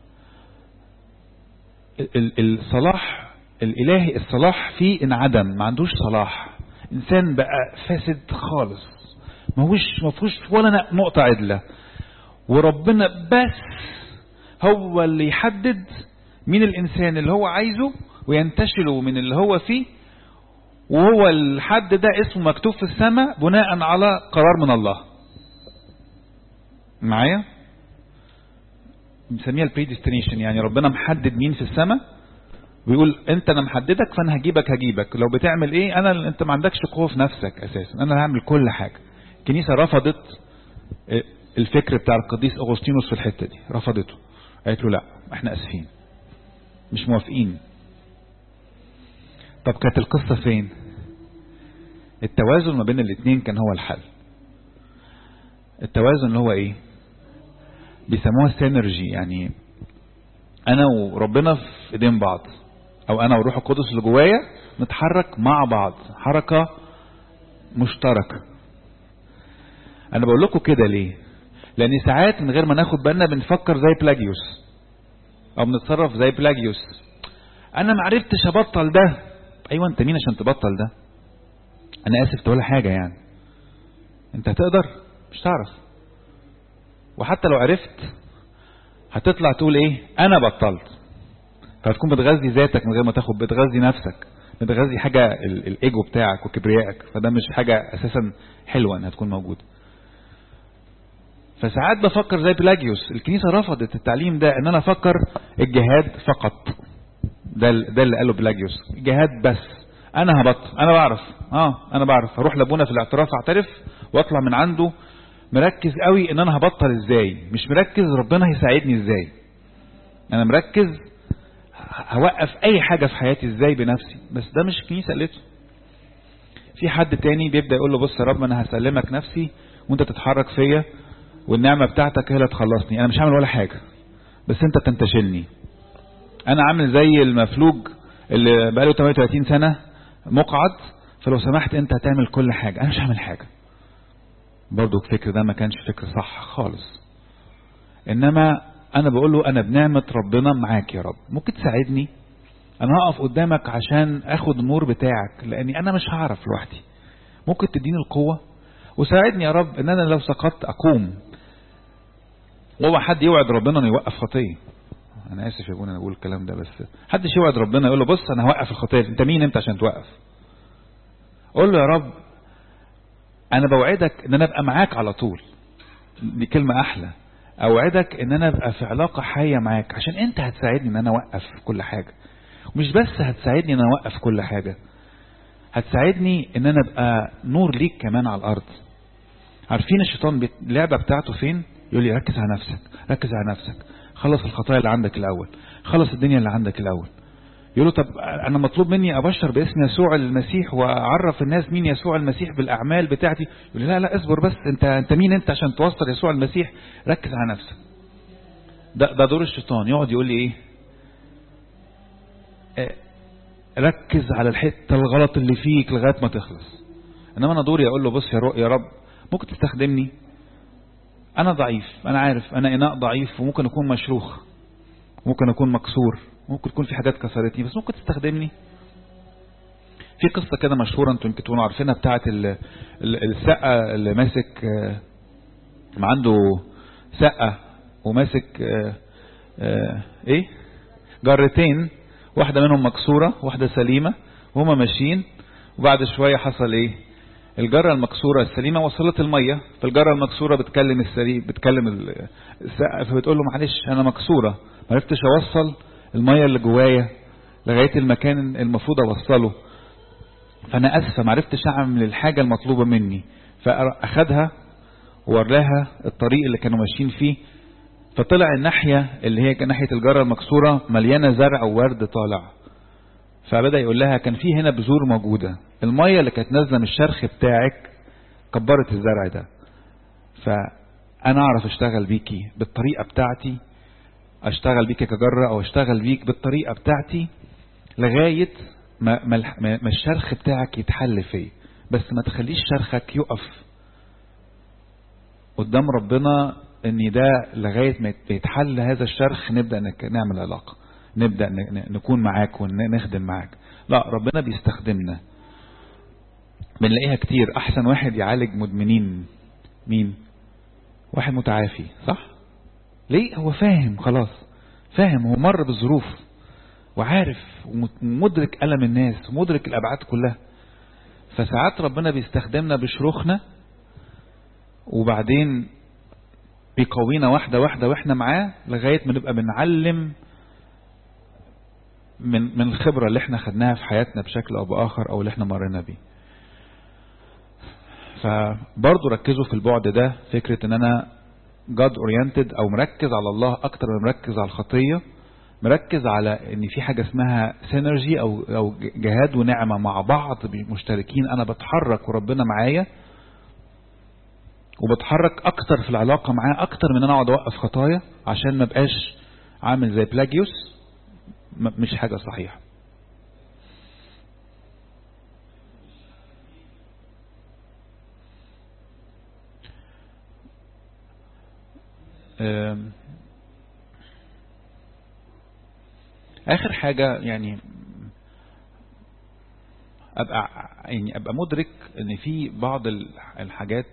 الصلاح الالهي الصلاح فيه انعدم ما عندوش صلاح انسان بقى فاسد خالص ما هوش ما فيهوش ولا نقطة عدلة وربنا بس هو اللي يحدد مين الانسان اللي هو عايزه وينتشله من اللي هو فيه وهو الحد ده اسمه مكتوب في السماء بناء على قرار من الله معايا بنسميها البريديستنيشن يعني ربنا محدد مين في السماء ويقول انت انا محددك فانا هجيبك هجيبك لو بتعمل ايه انا انت ما عندكش قوه في نفسك اساسا انا هعمل كل حاجه الكنيسه رفضت الفكر بتاع القديس اغسطينوس في الحته دي رفضته قالت له لا احنا اسفين مش موافقين طب كانت القصه فين التوازن ما بين الاثنين كان هو الحل التوازن اللي هو ايه بيسموها سينرجي يعني انا وربنا في ايدين بعض او انا وروح القدس اللي جوايا نتحرك مع بعض حركة مشتركة انا بقول لكم كده ليه لان ساعات من غير ما ناخد بالنا بنفكر زي بلاجيوس او بنتصرف زي بلاجيوس انا ما عرفتش ابطل ده ايوه انت مين عشان تبطل ده انا اسف تقول حاجة يعني انت هتقدر مش تعرف وحتى لو عرفت هتطلع تقول ايه انا بطلت فهتكون بتغذي ذاتك من غير ما تاخد بتغذي نفسك بتغذي حاجة الايجو بتاعك وكبريائك فده مش حاجة اساسا حلوة انها تكون موجودة فساعات بفكر زي بلاجيوس الكنيسة رفضت التعليم ده ان انا افكر الجهاد فقط ده ده اللي قاله بلاجيوس جهاد بس انا هبطل انا بعرف اه انا بعرف هروح لابونا في الاعتراف اعترف واطلع من عنده مركز قوي ان انا هبطل ازاي مش مركز ربنا هيساعدني ازاي انا مركز هوقف اي حاجة في حياتي ازاي بنفسي بس ده مش الكنيسة قالته في حد تاني بيبدأ يقول له بص يا رب انا هسلمك نفسي وانت تتحرك فيا والنعمة بتاعتك هي اللي تخلصني انا مش هعمل ولا حاجة بس انت تنتشلني انا عامل زي المفلوج اللي بقاله 38 سنة مقعد فلو سمحت انت هتعمل كل حاجة انا مش هعمل حاجة برضو الفكر ده ما كانش فكر صح خالص انما انا بقول له انا بنعمة ربنا معاك يا رب ممكن تساعدني انا هقف قدامك عشان اخد النور بتاعك لاني انا مش هعرف لوحدي ممكن تديني القوة وساعدني يا رب ان انا لو سقطت اقوم هو حد يوعد ربنا انه يوقف خطيه انا اسف يا ابونا انا بقول الكلام ده بس حدش يوعد ربنا يقول له بص انا هوقف الخطيه انت مين انت عشان توقف قول له يا رب انا بوعدك ان انا ابقى معاك على طول دي كلمة احلى اوعدك ان انا ابقى في علاقة حية معاك عشان انت هتساعدني ان انا اوقف كل حاجة ومش بس هتساعدني ان انا اوقف كل حاجة هتساعدني ان انا ابقى نور ليك كمان على الارض عارفين الشيطان اللعبة بتاعته فين يقول لي ركز على نفسك ركز على نفسك خلص الخطايا اللي عندك الاول خلص الدنيا اللي عندك الاول يقول له طب انا مطلوب مني ابشر باسم يسوع المسيح واعرف الناس مين يسوع المسيح بالاعمال بتاعتي يقول لي لا لا اصبر بس انت انت مين انت عشان توصل يسوع المسيح ركز على نفسك ده ده دور الشيطان يقعد يقول لي ايه اه ركز على الحته الغلط اللي فيك لغايه ما تخلص انما انا دوري اقول له بص يا يا رب ممكن تستخدمني انا ضعيف انا عارف انا اناء ضعيف وممكن اكون مشروخ ممكن اكون مكسور ممكن تكون في حاجات كسرتني بس ممكن تستخدمني في قصة كده مشهورة انتوا يمكن تكونوا عارفينها بتاعت السقة اللي ماسك ما عنده سقة وماسك ايه جرتين واحدة منهم مكسورة واحدة سليمة وهما ماشيين وبعد شوية حصل ايه الجرة المكسورة السليمة وصلت المية فالجرة المكسورة بتكلم السليم بتكلم السقة فبتقول له معلش انا مكسورة ما عرفتش اوصل المية اللي جوايا لغاية المكان المفروض اوصله فانا اسفة ما عرفتش اعمل الحاجة المطلوبة مني فاخدها ووراها الطريق اللي كانوا ماشيين فيه فطلع الناحية اللي هي ناحية الجرة المكسورة مليانة زرع وورد طالع فبدأ يقول لها كان في هنا بذور موجودة المية اللي كانت نازلة من الشرخ بتاعك كبرت الزرع ده فأنا أعرف أشتغل بيكي بالطريقة بتاعتي أشتغل بيكي كجرة أو أشتغل بيك بالطريقة بتاعتي لغاية ما, ما, ما الشرخ بتاعك يتحل فيه بس ما تخليش شرخك يقف قدام ربنا ان ده لغاية ما يتحل هذا الشرخ نبدأ نعمل علاقة نبدأ نكون معاك ونخدم معاك لا ربنا بيستخدمنا بنلاقيها كتير احسن واحد يعالج مدمنين مين واحد متعافي صح ليه هو فاهم خلاص فاهم هو مر بالظروف وعارف ومدرك ألم الناس ومدرك الأبعاد كلها فساعات ربنا بيستخدمنا بشروخنا وبعدين بيقوينا واحدة واحدة واحنا معاه لغاية ما نبقى بنعلم من من الخبرة اللي احنا خدناها في حياتنا بشكل او باخر او اللي احنا مرينا بيه فبرضه ركزوا في البعد ده فكرة ان انا God oriented او مركز على الله اكتر من مركز على الخطية مركز على ان في حاجة اسمها سينرجي او او جهاد ونعمة مع بعض مشتركين انا بتحرك وربنا معايا وبتحرك اكتر في العلاقة معاه اكتر من ان انا اقعد اوقف خطايا عشان ما بقاش عامل زي بلاجيوس مش حاجة صحيحة اخر حاجة يعني ابقى يعني ابقى مدرك ان في بعض الحاجات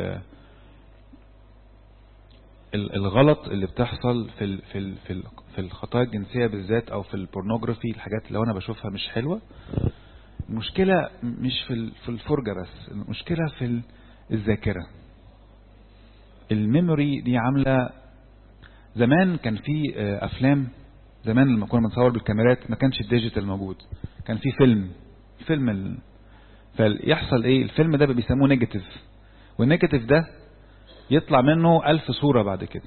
الغلط اللي بتحصل في ال في ال في ال في الخطايا الجنسيه بالذات او في البورنوجرافي الحاجات اللي انا بشوفها مش حلوه المشكله مش في في الفرجه بس المشكله في الذاكره الميموري دي عامله زمان كان في افلام زمان لما كنا بنصور بالكاميرات ما كانش الديجيتال موجود كان في فيلم فيلم ال... فيحصل ايه الفيلم ده بيسموه نيجاتيف والنيجاتيف ده يطلع منه ألف صورة بعد كده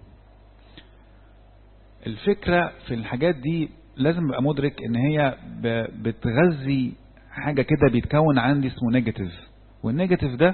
الفكرة في الحاجات دي لازم ابقى مدرك ان هي بتغذي حاجة كده بيتكون عندي اسمه نيجاتيف والنيجاتيف ده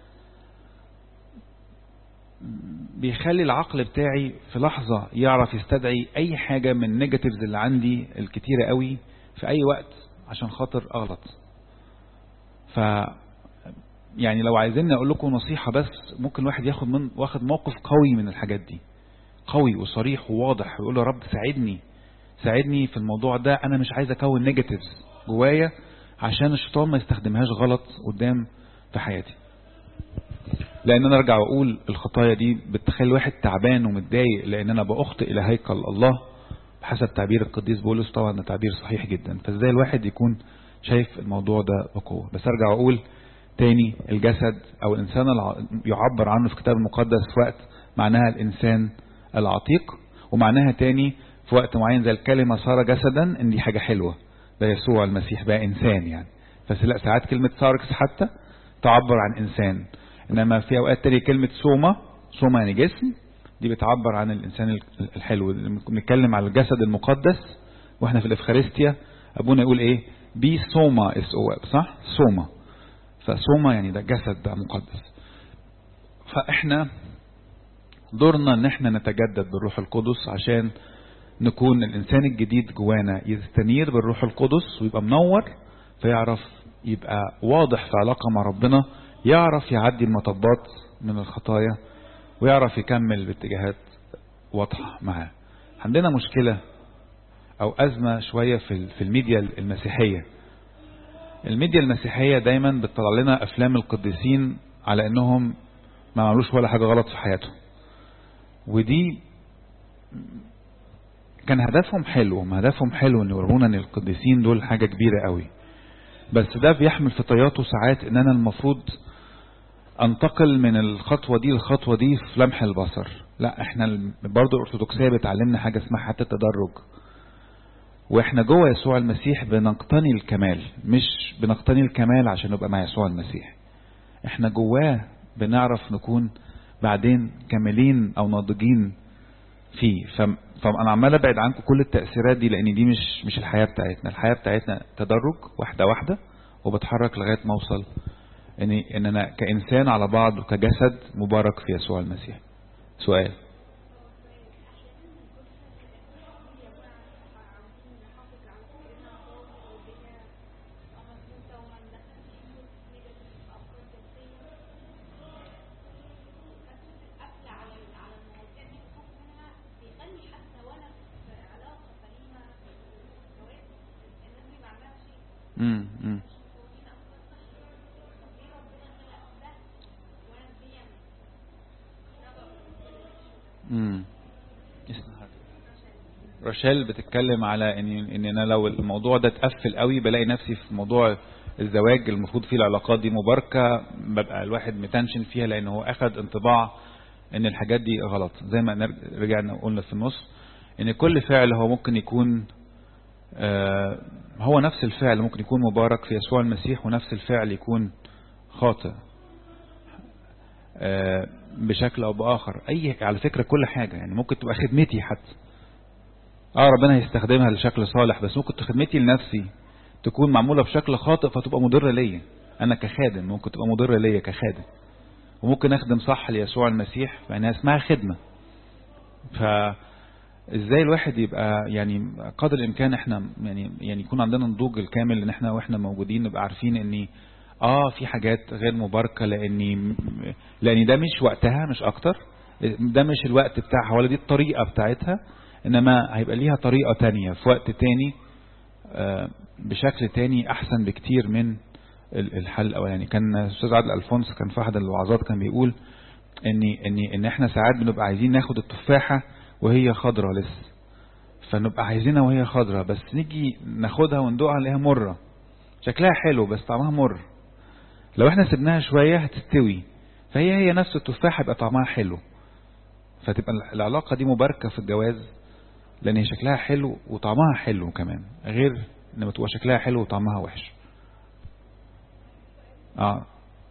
بيخلي العقل بتاعي في لحظة يعرف يستدعي اي حاجة من النيجاتيفز اللي عندي الكتيرة قوي في اي وقت عشان خاطر اغلط ف يعني لو عايزين اقول لكم نصيحة بس ممكن الواحد ياخد من واخد موقف قوي من الحاجات دي قوي وصريح وواضح ويقول له رب ساعدني ساعدني في الموضوع ده انا مش عايز اكون نيجاتيفز جوايا عشان الشيطان ما يستخدمهاش غلط قدام في حياتي لان انا ارجع واقول الخطايا دي بتخلي الواحد تعبان ومتضايق لان انا باخطئ الى هيكل الله بحسب تعبير القديس بولس طبعا ده تعبير صحيح جدا فازاي الواحد يكون شايف الموضوع ده بقوه بس ارجع واقول تاني الجسد او الانسان يعبر عنه في الكتاب المقدس في وقت معناها الانسان العتيق ومعناها تاني في وقت معين زي الكلمة صار جسدا ان دي حاجة حلوة ده يسوع المسيح بقى انسان يعني بس لا ساعات كلمة ساركس حتى تعبر عن انسان انما في اوقات تانية كلمة سوما سوما يعني جسم دي بتعبر عن الانسان الحلو بنتكلم على الجسد المقدس واحنا في الافخارستيا ابونا يقول ايه بي سوما اس او صح سوما فسوما يعني ده جسد ده مقدس فاحنا دورنا ان احنا نتجدد بالروح القدس عشان نكون الانسان الجديد جوانا يستنير بالروح القدس ويبقى منور فيعرف يبقى واضح في علاقة مع ربنا يعرف يعدي المطبات من الخطايا ويعرف يكمل باتجاهات واضحة معاه عندنا مشكلة او ازمة شوية في في الميديا المسيحية الميديا المسيحية دايما بتطلع لنا افلام القديسين على انهم ما عملوش ولا حاجة غلط في حياتهم ودي كان هدفهم حلو ما هدفهم حلو ان يورونا ان القديسين دول حاجة كبيرة قوي بس ده بيحمل في طياته ساعات ان انا المفروض انتقل من الخطوة دي للخطوة دي في لمح البصر لا احنا برضو الارثوذكسية بتعلمنا حاجة اسمها حتى التدرج واحنا جوه يسوع المسيح بنقتني الكمال مش بنقتني الكمال عشان نبقى مع يسوع المسيح احنا جواه بنعرف نكون بعدين كاملين او ناضجين فيه فانا عمال ابعد عنكم كل التاثيرات دي لان دي مش مش الحياه بتاعتنا الحياه بتاعتنا تدرج واحده واحده وبتحرك لغايه ما اوصل ان ان انا كانسان على بعض وكجسد مبارك في يسوع المسيح سؤال امم امم امم رشال بتتكلم على ان ان انا لو الموضوع ده اتقفل قوي بلاقي نفسي في موضوع الزواج المفروض فيه العلاقات دي مباركه ببقى الواحد متنشن فيها لان هو اخد انطباع ان الحاجات دي غلط زي ما رجعنا قلنا في النص ان كل فعل هو ممكن يكون آه هو نفس الفعل ممكن يكون مبارك في يسوع المسيح ونفس الفعل يكون خاطئ آه بشكل او باخر اي على فكرة كل حاجة يعني ممكن تبقى خدمتي حتى اه ربنا يستخدمها لشكل صالح بس ممكن خدمتي لنفسي تكون معمولة بشكل خاطئ فتبقى مضرة ليا انا كخادم ممكن تبقى مضرة ليا كخادم وممكن اخدم صح ليسوع المسيح فانها اسمها خدمة فازاي الواحد يبقى يعني قدر الامكان احنا يعني يعني يكون عندنا النضوج الكامل ان احنا واحنا موجودين نبقى عارفين ان اه في حاجات غير مباركة لاني لان ده مش وقتها مش اكتر ده مش الوقت بتاعها ولا دي الطريقة بتاعتها انما هيبقى ليها طريقة تانية في وقت تاني آه بشكل تاني احسن بكتير من الحل الاولاني كان استاذ عادل الفونس كان في احد الوعظات كان بيقول ان ان ان احنا ساعات بنبقى عايزين ناخد التفاحة وهي خضرة لسه فنبقى عايزينها وهي خضرة بس نيجي ناخدها وندوقها نلاقيها مرة شكلها حلو بس طعمها مر لو احنا سبناها شوية هتستوي فهي هي نفس التفاحة يبقى طعمها حلو فتبقى العلاقة دي مباركة في الجواز لان هي شكلها حلو وطعمها حلو كمان غير لما تبقى شكلها حلو وطعمها وحش اه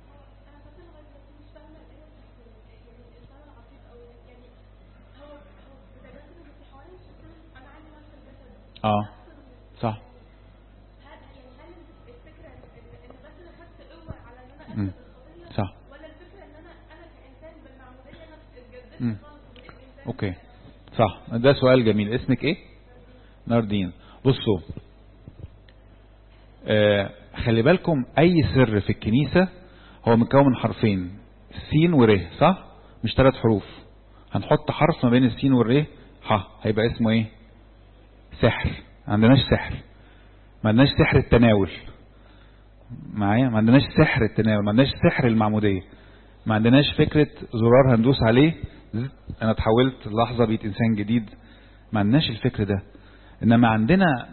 اه صح مم. صح مم. اوكي صح ده سؤال جميل اسمك ايه ناردين بصوا آه خلي بالكم اي سر في الكنيسة هو مكون من حرفين سين ور صح مش ثلاث حروف هنحط حرف ما بين السين والر ح هيبقى اسمه ايه سحر ما عندناش سحر ما عندناش سحر التناول معايا ما عندناش سحر التناول ما عندناش سحر المعمودية ما عندناش فكرة زرار هندوس عليه انا اتحولت لحظة بقيت انسان جديد ما عندناش الفكر ده انما عندنا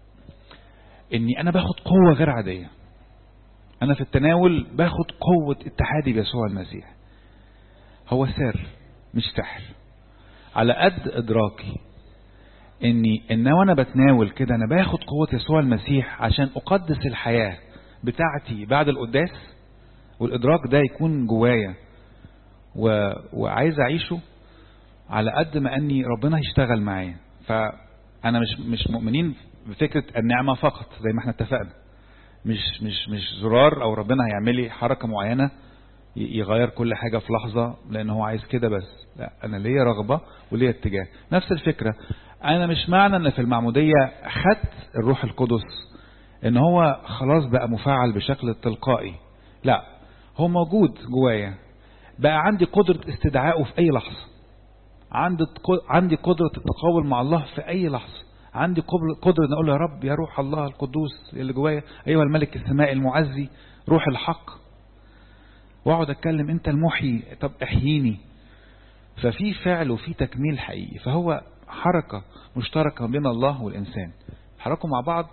اني انا باخد قوة غير عادية انا في التناول باخد قوة اتحادي بيسوع المسيح هو سر مش سحر على قد ادراكي اني ان وانا بتناول كده انا باخد قوة يسوع المسيح عشان اقدس الحياة بتاعتي بعد القداس والادراك ده يكون جوايا و... وعايز اعيشه على قد ما اني ربنا هيشتغل معايا فانا مش مش مؤمنين بفكرة النعمة فقط زي ما احنا اتفقنا مش مش مش زرار او ربنا هيعمل لي حركة معينة يغير كل حاجة في لحظة لان هو عايز كده بس لا انا ليا رغبة وليا اتجاه نفس الفكرة انا مش معنى ان في المعمودية خدت الروح القدس ان هو خلاص بقى مفعل بشكل تلقائي لا هو موجود جوايا بقى عندي قدرة استدعائه في اي لحظة عندي عندي قدرة التقابل مع الله في اي لحظة عندي قدرة ان اقول يا رب يا روح الله القدوس اللي جوايا ايها الملك السماء المعزي روح الحق واقعد اتكلم انت المحيي طب احييني ففي فعل وفي تكميل حقيقي فهو حركة مشتركة بين الله والإنسان حركوا مع بعض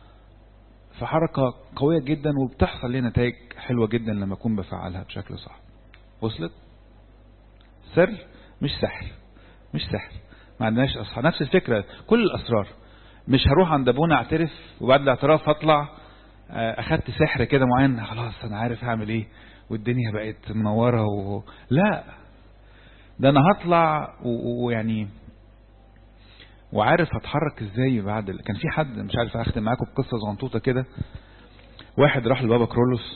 فحركة قوية جدا وبتحصل لي نتائج حلوة جدا لما أكون بفعلها بشكل صح وصلت سر مش سحر مش سحر ما عندناش أصحى نفس الفكرة كل الأسرار مش هروح عند أبونا أعترف وبعد الاعتراف هطلع أخدت سحر كده معين خلاص أنا عارف هعمل إيه والدنيا بقت منورة و... لا ده أنا هطلع ويعني وعارف هتحرك ازاي بعد ال... كان في حد مش عارف اختم معاكم بقصه صغنطوطه كده واحد راح لبابا كرولوس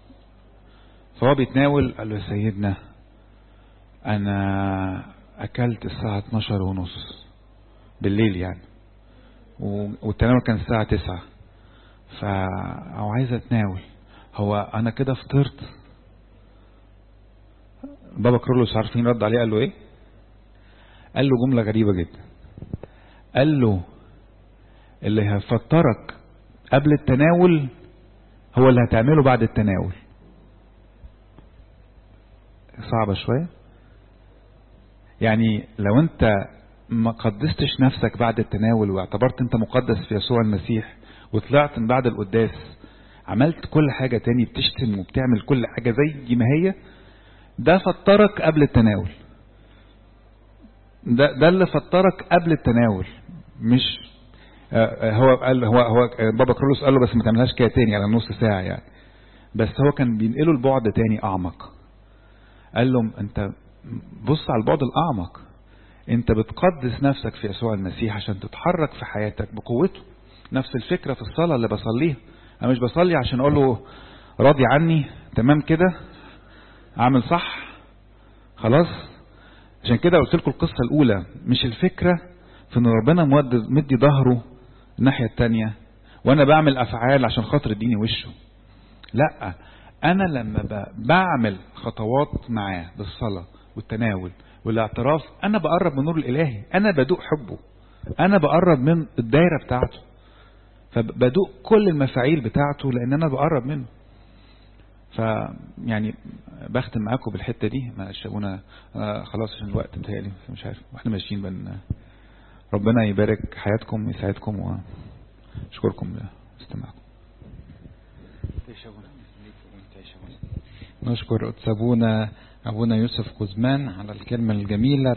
فهو بيتناول قال له يا سيدنا انا اكلت الساعه 12 ونص بالليل يعني والتناول كان الساعه 9 ف او عايز اتناول هو انا كده فطرت بابا كرولوس عارفين رد عليه قال له ايه قال له جمله غريبه جدا قال له اللي هيفطرك قبل التناول هو اللي هتعمله بعد التناول صعبة شوية يعني لو انت ما قدستش نفسك بعد التناول واعتبرت انت مقدس في يسوع المسيح وطلعت من بعد القداس عملت كل حاجة تاني بتشتم وبتعمل كل حاجة زي ما هي ده فطرك قبل التناول ده, ده اللي فطرك قبل التناول مش هو قال هو هو بابا كرولوس قال له بس ما تعملهاش كده تاني على نص ساعة يعني بس هو كان بينقله البعد تاني أعمق قال لهم أنت بص على البعد الأعمق أنت بتقدس نفسك في يسوع المسيح عشان تتحرك في حياتك بقوته نفس الفكرة في الصلاة اللي بصليها أنا مش بصلي عشان أقول له راضي عني تمام كده عامل صح خلاص عشان كده قلت لكم القصة الأولى مش الفكرة في إن ربنا مدي ظهره الناحية التانية وأنا بعمل أفعال عشان خاطر اديني وشه لا أنا لما بعمل خطوات معاه بالصلاة والتناول والاعتراف أنا بقرب من نور الإلهي أنا بدوق حبه أنا بقرب من الدايرة بتاعته فبدوق كل المفاعيل بتاعته لأن أنا بقرب منه فيعني بختم معاكم بالحته دي معلش ابونا آه خلاص عشان الوقت متهيألي مش عارف واحنا ماشيين بن ربنا يبارك حياتكم ويسعدكم واشكركم لاستماعكم نشكر قدس ابونا ابونا يوسف كوزمان على الكلمه الجميله